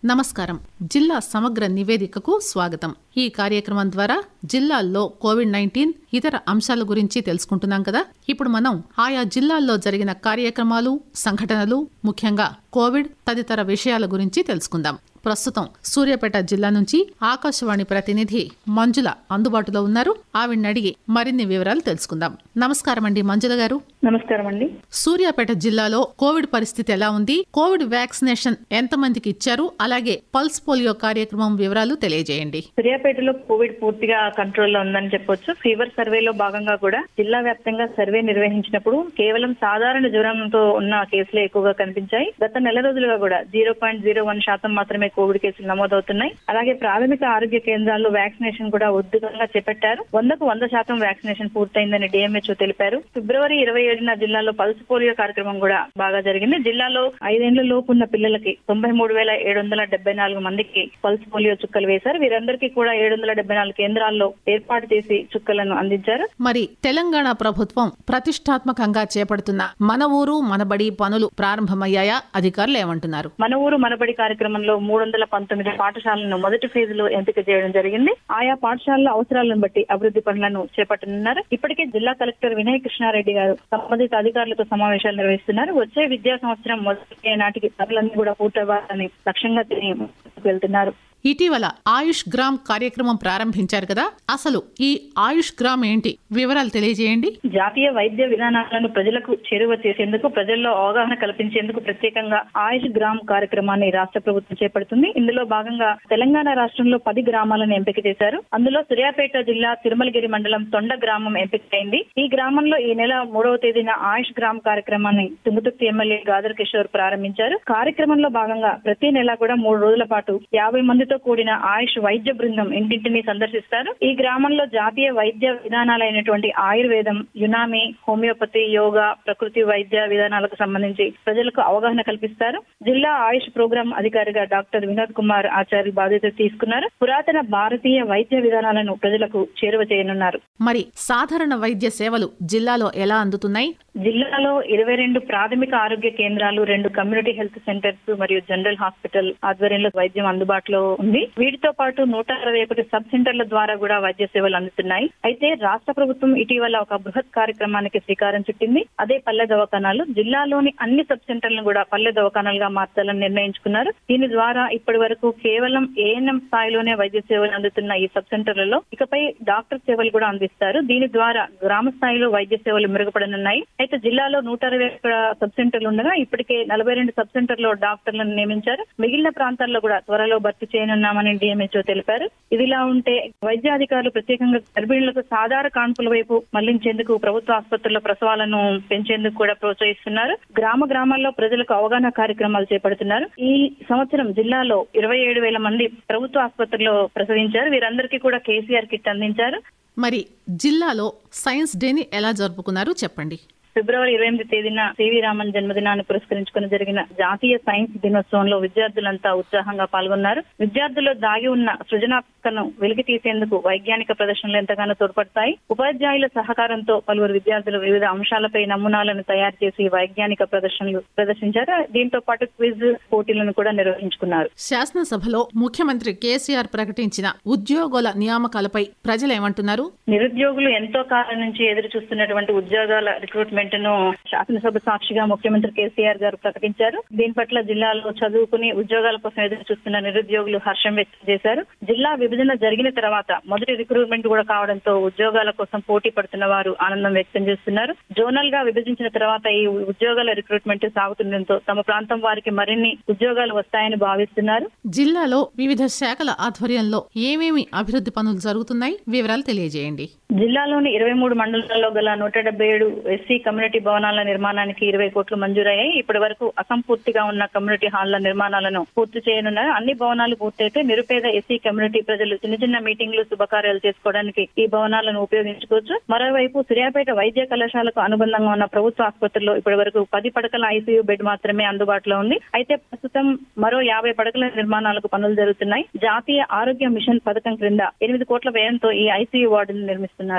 నమస్కారం జిల్లా సమగ్ర నివేదికకు స్వాగతం ఈ కార్యక్రమం ద్వారా జిల్లాల్లో కోవిడ్ నైన్టీన్ ఇతర అంశాల గురించి తెలుసుకుంటున్నాం కదా ఇప్పుడు మనం ఆయా జిల్లాల్లో జరిగిన కార్యక్రమాలు సంఘటనలు ముఖ్యంగా కోవిడ్ తదితర విషయాల గురించి తెలుసుకుందాం ప్రస్తుతం సూర్యాపేట జిల్లా నుంచి ఆకాశవాణి ప్రతినిధి మంజుల అందుబాటులో ఉన్నారు ఆవిడని అడిగి మరిన్ని వివరాలు తెలుసుకుందాం నమస్కారం అండి మంజుల గారు నమస్కారం అండి సూర్యాపేట జిల్లాలో కోవిడ్ పరిస్థితి ఎలా ఉంది కోవిడ్ వ్యాక్సినేషన్ ఎంత మందికి ఇచ్చారు అలాగే పల్స్ పోలియో కార్యక్రమం వివరాలు తెలియజేయండి సూర్యాపేటలో కోవిడ్ పూర్తిగా కంట్రోల్లో ఉందని చెప్పొచ్చు ఫీవర్ సర్వేలో భాగంగా కూడా జిల్లా వ్యాప్తంగా సర్వే నిర్వహించినప్పుడు కేవలం సాధారణ జ్వరంతో ఉన్న కేసులే ఎక్కువగా కనిపించాయి గత నెల రోజులుగా కూడా జీరో పాయింట్ జీరో వన్ శాతం మాత్రమే కోవిడ్ కేసులు నమోదవుతున్నాయి అలాగే ప్రాథమిక ఆరోగ్య కేంద్రాల్లో వ్యాక్సినేషన్ కూడా ఉద్దుకంగా చేపట్టారు వందకు వంద శాతం వ్యాక్సినేషన్ పూర్తయిందని డిఎంహెచ్ఓ తెలిపారు ఫిబ్రవరి ఇరవై ఏడున జిల్లాలో పల్స్ పోలియో కార్యక్రమం కూడా బాగా జరిగింది జిల్లాలో ఐదేళ్ల లోపు ఉన్న పిల్లలకి తొంభై మూడు వేల ఏడు వందల డెబ్బై నాలుగు మందికి పల్స్ పోలియో చుక్కలు వేశారు వీరందరికీ కూడా ఏడు వందల డెబ్బై నాలుగు కేంద్రాల్లో ఏర్పాటు చేసి చుక్కలను అందించారు మరి తెలంగాణ ప్రభుత్వం ప్రతిష్టాత్మకంగా చేపడుతున్న మన ఊరు మనబడి పనులు ప్రారంభమయ్యాయా అధికారులు ఏమంటున్నారు మన ఊరు మనబడి కార్యక్రమంలో మూడు వందల పంతొమ్మిది పాఠశాలను మొదటి ఫేజ్ లో ఎంపిక చేయడం జరిగింది ఆయా పాఠశాలల అవసరాలను బట్టి అభివృద్ధి పనులను చేపట్టనున్నారు ఇప్పటికే జిల్లా కలెక్టర్ వినయ్ కృష్ణారెడ్డి గారు సంబంధిత అధికారులతో సమావేశాలు నిర్వహిస్తున్నారు వచ్చే విద్యా సంవత్సరం మొదటి నాటికి పనులన్నీ కూడా పూర్తవ్వాలని లక్ష్యంగా తిని ముందుకు వెళ్తున్నారు ఇటీవల ఆయుష్ గ్రామ్ కార్యక్రమం ప్రారంభించారు కదా అసలు ఈ ఆయుష్ గ్రామ్ ఏంటి వివరాలు తెలియజేయండి జాతీయ వైద్య విధానాలను ప్రజలకు చేరువ చేసేందుకు ప్రజల్లో అవగాహన కల్పించేందుకు ప్రత్యేకంగా ఆయుష్ గ్రామ్ కార్యక్రమాన్ని రాష్ట్ర ప్రభుత్వం చేపడుతుంది ఇందులో భాగంగా తెలంగాణ రాష్ట్రంలో పది గ్రామాలను ఎంపిక చేశారు అందులో సూర్యాపేట జిల్లా తిరుమలగిరి మండలం తొండ గ్రామం ఎంపికైంది ఈ గ్రామంలో ఈ నెల మూడవ తేదీన ఆయుష్ గ్రామ్ కార్యక్రమాన్ని తుంగుతుర్తి ఎమ్మెల్యే గాదర్ కిషోర్ ప్రారంభించారు కార్యక్రమంలో భాగంగా ప్రతి నెల కూడా మూడు రోజుల పాటు యాభై మందితో కూడిన ఆయుష్ వైద్య బృందం ఇంటింటిని సందర్శిస్తారు ఈ గ్రామంలో జాతీయ వైద్య విధానాలైనటువంటి ఆయుర్వేదం యునామి హోమియోపతి యోగా ప్రకృతి వైద్య విధానాలకు సంబంధించి ప్రజలకు అవగాహన కల్పిస్తారు జిల్లా ఆయుష్ ప్రోగ్రాం అధికారిగా డాక్టర్ వినోద్ కుమార్ ఆచార్య బాధ్యత తీసుకున్నారు పురాతన భారతీయ వైద్య విధానాలను ప్రజలకు చేరువ చేయనున్నారు మరి సాధారణ వైద్య సేవలు జిల్లాలో ఎలా అందుతున్నాయి జిల్లాలో ఇరవై రెండు ప్రాథమిక ఆరోగ్య కేంద్రాలు రెండు కమ్యూనిటీ హెల్త్ సెంటర్స్ మరియు జనరల్ హాస్పిటల్ ఆధ్వర్యంలో వైద్యం అందుబాటులో ఉంది వీటితో పాటు నూట అరవై ఒకటి సబ్ సెంటర్ల ద్వారా కూడా వైద్య సేవలు అందుతున్నాయి అయితే రాష్ట్ర ప్రభుత్వం ఇటీవల ఒక బృహత్ కార్యక్రమానికి శ్రీకారం చుట్టింది అదే పల్లె దవాఖానాలు జిల్లాలోని అన్ని సబ్ సెంటర్లను కూడా పల్లె దవాఖానాలుగా మార్చాలని నిర్ణయించుకున్నారు దీని ద్వారా ఇప్పటి వరకు కేవలం ఏఎన్ఎం స్థాయిలోనే వైద్య సేవలు అందుతున్న ఈ సబ్ సెంటర్లలో ఇకపై డాక్టర్ సేవలు కూడా అందిస్తారు దీని ద్వారా గ్రామ స్థాయిలో వైద్య సేవలు మెరుగుపడనున్నాయి అయితే జిల్లాలో నూట అరవై సబ్ సెంటర్లు ఉండగా ఇప్పటికే నలభై రెండు సబ్ సెంటర్లో డాక్టర్లను నియమించారు మిగిలిన ప్రాంతాల్లో కూడా త్వరలో భర్తీ చేయనున్నామని డిఎంహెచ్ఓ తెలిపారు ఇదిలా ఉంటే వైద్యాధికారులు ప్రత్యేకంగా గర్భిణులకు సాధారణ కాన్పుల వైపు మళ్లించేందుకు ప్రభుత్వ ఆసుపత్రుల్లో ప్రసవాలను పెంచేందుకు కూడా ప్రోత్సహిస్తున్నారు గ్రామ గ్రామాల్లో ప్రజలకు అవగాహన కార్యక్రమాలు చేపడుతున్నారు ఈ సంవత్సరం జిల్లాలో ఇరవై ఏడు వేల మంది ప్రభుత్వ ఆసుపత్రుల్లో ప్రసవించారు వీరందరికీ కూడా కేసీఆర్ కిట్ అందించారు మరి జిల్లాలో సైన్స్ డేని ఎలా జరుపుకున్నారు చెప్పండి ఫిబ్రవరి ఇరవై ఎనిమిది తేదీన సివి రామన్ జన్మదినాన్ని పురస్కరించుకుని జరిగిన జాతీయ సైన్స్ దినోత్సవంలో విద్యార్థులంతా ఉత్సాహంగా పాల్గొన్నారు విద్యార్థుల్లో దాగి ఉన్న సృజనాత్మకను వెలికి తీసేందుకు వైజ్ఞానిక ప్రదర్శనలు ఎంతగానో తోడ్పడతాయి ఉపాధ్యాయుల సహకారంతో పలువురు విద్యార్థులు వివిధ అంశాలపై నమూనాలను తయారు చేసి వైజ్ఞానిక ప్రదర్శనలు ప్రదర్శించారు దీంతో పాటు క్విజ్ పోటీలను కూడా నిర్వహించుకున్నారు శాసనసభలో ముఖ్యమంత్రి కేసీఆర్ ప్రకటించిన ఉద్యోగుల నియామకాలపై ప్రజలేమంటున్నారు నిరుద్యోగులు ఎంతో కాలం నుంచి ఎదురు చూస్తున్నటువంటి ఉద్యోగాల రిక్రూట్మెంట్ ను శాసనసభ సాక్షిగా ముఖ్యమంత్రి కేసీఆర్ గారు ప్రకటించారు దీని పట్ల జిల్లాలో చదువుకుని ఉద్యోగాల కోసం ఎదురు చూస్తున్న నిరుద్యోగులు హర్షం వ్యక్తం చేశారు జిల్లా విభజన జరిగిన తర్వాత మొదటి రిక్రూట్మెంట్ కూడా కావడంతో ఉద్యోగాల కోసం పోటీ పడుతున్న వారు ఆనందం వ్యక్తం చేస్తున్నారు జోనల్ గా విభజించిన తర్వాత ఈ ఉద్యోగాల రిక్రూట్మెంట్ సాగుతుండటంతో తమ ప్రాంతం వారికి మరిన్ని ఉద్యోగాలు వస్తాయని భావిస్తున్నారు జిల్లాలో వివిధ శాఖల ఆధ్వర్యంలో ఏమేమి అభివృద్ధి పనులు జరుగుతున్నాయి వివరాలు తెలియజేయండి జిల్లాలోని ఇరవై మూడు మండలాల్లో గల నూట డెబ్బై ఏడు ఎస్సీ కమ్యూనిటీ భవనాల నిర్మాణానికి ఇరవై కోట్లు మంజూరయ్యాయి ఇప్పటి వరకు అసంపూర్తిగా ఉన్న కమ్యూనిటీ హాళ్ల నిర్మాణాలను పూర్తి చేయనున్నారు అన్ని భవనాలు పూర్తయితే నిరుపేద ఎస్సీ కమ్యూనిటీ ప్రజలు చిన్న చిన్న మీటింగ్లు శుభకార్యాలు చేసుకోవడానికి ఈ భవనాలను ఉపయోగించుకోవచ్చు మరోవైపు సూర్యాపేట వైద్య కళాశాలకు అనుబంధంగా ఉన్న ప్రభుత్వ ఆసుపత్రిలో ఇప్పటి వరకు పది పడకల ఐసీయూ బెడ్ మాత్రమే అందుబాటులో ఉంది అయితే ప్రస్తుతం మరో యాభై పడకల నిర్మాణాలకు పనులు జరుగుతున్నాయి జాతీయ ఆరోగ్య మిషన్ పథకం క్రింద ఎనిమిది కోట్ల వ్యయంతో ఈ ఐసీయూ వార్డును నిర్మిస్తున్నారు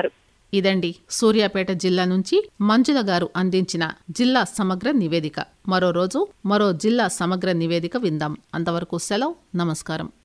ఇదండి సూర్యాపేట జిల్లా నుంచి మంజుల గారు అందించిన జిల్లా సమగ్ర నివేదిక మరో రోజు మరో జిల్లా సమగ్ర నివేదిక విందాం అంతవరకు సెలవు నమస్కారం